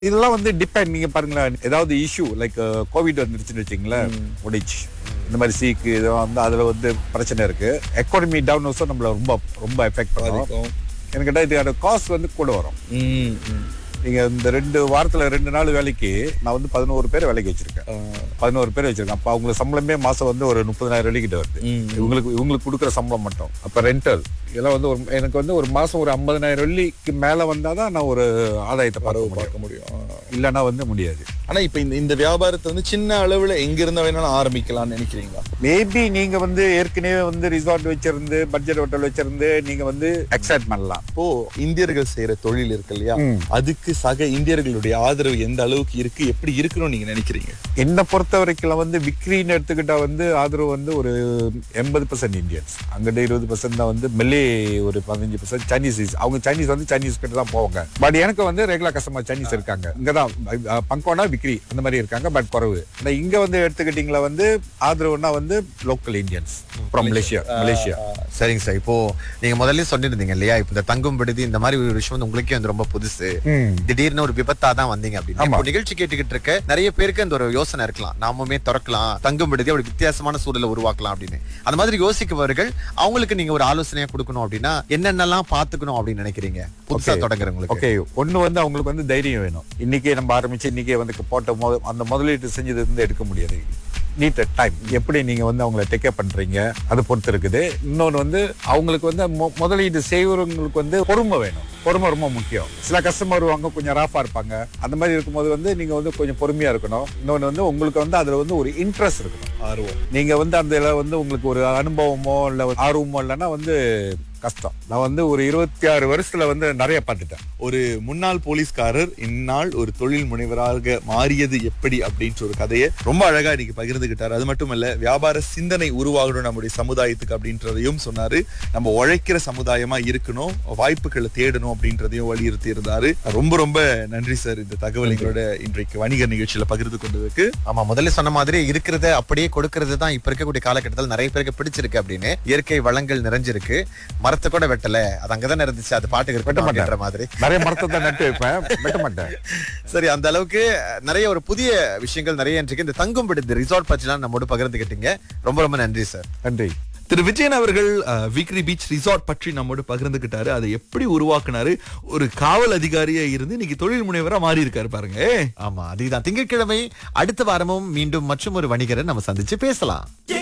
இதெல்லாம் வந்து டிபெண்ட் நீங்க பாருங்களேன் ஏதாவது இஷ்யூ லைக் கோவிட் வந்துருச்சுன்னு வச்சுங்களேன் முடிச்சு இந்த மாதிரி சீக்கு இதெல்லாம் வந்து அதுல வந்து பிரச்சனை இருக்கு எக்கானமி டவுன் நம்மள ரொம்ப ரொம்ப எஃபெக்ட் பண்ணும் பாதிக்கும். எனக்கு கேட்டா இதுக்கான காஸ்ட் வந்து கூட வரும் ம், ம். நீங்க இந்த ரெண்டு வாரத்துல ரெண்டு நாள் வேலைக்கு நான் வந்து பதினோரு பேர் வேலைக்கு வச்சிருக்கேன் ஆ, பதினோரு பேர் வச்சிருக்கேன் அப்ப அவங்களுக்கு சம்பளமே மாசம் வந்து ஒரு முப்பதாயிரம் வெள்ளிக்கிட்ட வருது ம். இவங்களுக்கு இவங்களுக்கு கொடுக்குற சம்பளம் மட்டும் அப்ப ரெண்டல் இதெல்லாம் வந்து ஒரு எனக்கு வந்து ஒரு மாசம் ஒரு ஐம்பதனாயிரம் வெள்ளிக்கு மேல வந்தாதான் நான் ஒரு ஆதாயத்தை வரவு பார்க்க முடியும் பார்க்க முடியும் ஆ. இல்லைன்னா வந்து முடியாது ஆனா இப்ப இந்த இந்த வியாபாரத்தை வந்து சின்ன அளவுல எங்க இருந்த வேணாலும் ஆரம்பிக்கலாம்னு நினைக்கிறீங்களா மேபி நீங்க வந்து ஏற்கனவே வந்து ரிசார்ட் வச்சிருந்து பட்ஜெட் ஹோட்டல் வச்சிருந்து நீங்க வந்து எக்ஸைட் பண்ணலாம் இப்போ இந்தியர்கள் செய்யற தொழில் இருக்கு இல்லையா ம். அதுக்கு சக இந்தியர்களுடைய ஆதரவு எந்த அளவுக்கு இருக்கு எப்படி இருக்கணும்னு நீங்க நினைக்கிறீங்க என்னை பொறுத்த வரைக்கும் வந்து விக்ரின்னு எடுத்துக்கிட்டா வந்து ஆதரவு வந்து ஒரு எண்பது பர்சன்ட் இந்தியன்ஸ் அங்கிட்ட இருபது பர்சன்ட் தான் வந்து மெல்லே ஒரு பதினஞ்சு பர்சன்ட் சைனீஸ் அவங்க சைனீஸ் வந்து சைனீஸ் கிட்ட தான் போவாங்க பட் எனக்கு வந்து ரெகுலர் கஸ்டமர் சைனீஸ் இருக்காங்க இங்க தான் பங்கோனா விக்ரி அந்த மாதிரி இருக்காங்க பட் குறைவு ஆனா இங்க வந்து எடுத்துக்கிட்டீங்களா வந்து ஆதரவுனா வந்து local Indians from Malaysia Malaysia சரிங்க சார் இப்போ நீங்க முதல்ல சொல்லியிருந்தீங்க இல்லையா இப்போ இந்த தங்கும் விடுதி இந்த மாதிரி ஒரு விஷயம் வந்து உங்களுக்கே வந்து ரொம்ப புதுசு ம். திடீர்னு ஒரு விபத்தா தான் வந்தீங்க அப்படின்னு ஆமா. இப்போ நிகழ்ச்சி கேட்டுக்கிட்டு இருக்க நிறைய பேருக்கு அந்த ஒரு யோசனை இருக்கலாம் நாமுமே திறக்கலாம் தங்கும் விடுதி அப்படி வித்தியாசமான சூழலை உருவாக்கலாம் அப்படின்னு அந்த மாதிரி யோசிக்கவர்கள் அவங்களுக்கு நீங்க ஒரு ஆலோசனையா கொடுக்கணும் அப்படின்னா என்னென்னலாம் பாத்துக்கணும் அப்படின்னு நினைக்கிறீங்க புதுசா Okay. தொடங்குறவங்களுக்கு ஓகே ஒண்ணு வந்து அவங்களுக்கு வந்து தைரியம் வேணும் இன்னைக்கே நம்ம ஆரம்பிச்சு இன்னைக்கே வந்து போட்ட மொத அந்த முதலீட்டு செஞ்சது இருந்து எடுக்க முடியாது நீட் டைம் எப்படி நீங்க வந்து அவங்கள டேக்கே பண்றீங்க அதை பொறுத்து இருக்குது இன்னொன்று வந்து அவங்களுக்கு வந்து மொ- முதலீடு செய்வங்களுக்கு வந்து பொறுமை வேணும் பொறுமை ரொம்ப முக்கியம் சில கஸ்டமர் வருவாங்க கொஞ்சம் ராஃபா இருப்பாங்க அந்த மாதிரி இருக்கும்போது வந்து நீங்க வந்து கொஞ்சம் பொறுமையா இருக்கணும் இன்னொன்று வந்து உங்களுக்கு வந்து அதுல வந்து ஒரு இன்ட்ரெஸ்ட் இருக்கணும் ஆர்வம் நீங்க வந்து அந்த இதுல வந்து உங்களுக்கு ஒரு அனுபவமோ இல்ல ஒரு ஆர்வமோ இல்லைன்னா வந்து கஷ்டம் நான் வந்து ஒரு இருபத்தி ஆறு வருஷத்துல வந்து நிறைய பார்த்துட்டேன் ஒரு முன்னாள் போலீஸ்காரர் இந்நாள் ஒரு தொழில் முனைவராக மாறியது எப்படி அப்படின்ற ஒரு கதையை ரொம்ப அழகா இன்னைக்கு பகிர்ந்துகிட்டாரு அது மட்டும் இல்ல வியாபார சிந்தனை உருவாகணும் நம்முடைய சமுதாயத்துக்கு அப்படின்றதையும் சொன்னாரு நம்ம உழைக்கிற சமுதாயமா இருக்கணும் வாய்ப்புகளை தேடணும் அப்படின்றதையும் வலியுறுத்தி இருந்தாரு ரொம்ப ரொம்ப நன்றி சார் இந்த தகவல் எங்களோட இன்றைக்கு வணிக நிகழ்ச்சியில பகிர்ந்து கொண்டதுக்கு ஆமா முதல்ல சொன்ன மாதிரி இருக்கிறத அப்படியே கொடுக்கறது தான் இப்ப இருக்கக்கூடிய காலகட்டத்தில் நிறைய பேருக்கு பிடிச்சிருக்கு அப்படின்னு இயற்கை வளங்கள் நிறைஞ்சிருக்கு மரத்தை கூட வெட்டல அது அங்கதானே இருந்துச்சு அது பாட்டுக்கு வெட்ட இருக்கட்டும் மாட்டேன். அப்படின்ற மாதிரி நிறைய மரத்தை தான் நட்டு வைப்பேன் வெட்ட மாட்டேன் சரி அந்த அளவுக்கு நிறைய ஒரு புதிய விஷயங்கள் நிறைய இன்றைக்கு இந்த தங்கும் விடுதி ரிசார்ட் பற்றிலாம் நம்மோட பகிர்ந்துக்கிட்டீங்க ரொம்ப ரொம்ப நன்றி சார் நன்றி திரு விஜயன் அவர்கள் அஹ், விக்ரி பீச் ரிசார்ட் பற்றி நம்மோடு பகிர்ந்துகிட்டாரு அதை எப்படி உருவாக்குனாரு ஒரு காவல் அதிகாரியா இருந்து இன்னைக்கு தொழில் முனைவரா மாறி இருக்காரு பாருங்க ஆமா அதுதான் திங்கட்கிழமை அடுத்த வாரமும் மீண்டும் மற்றும் ஒரு வணிகரை நம்ம சந்திச்சு பேசலாம்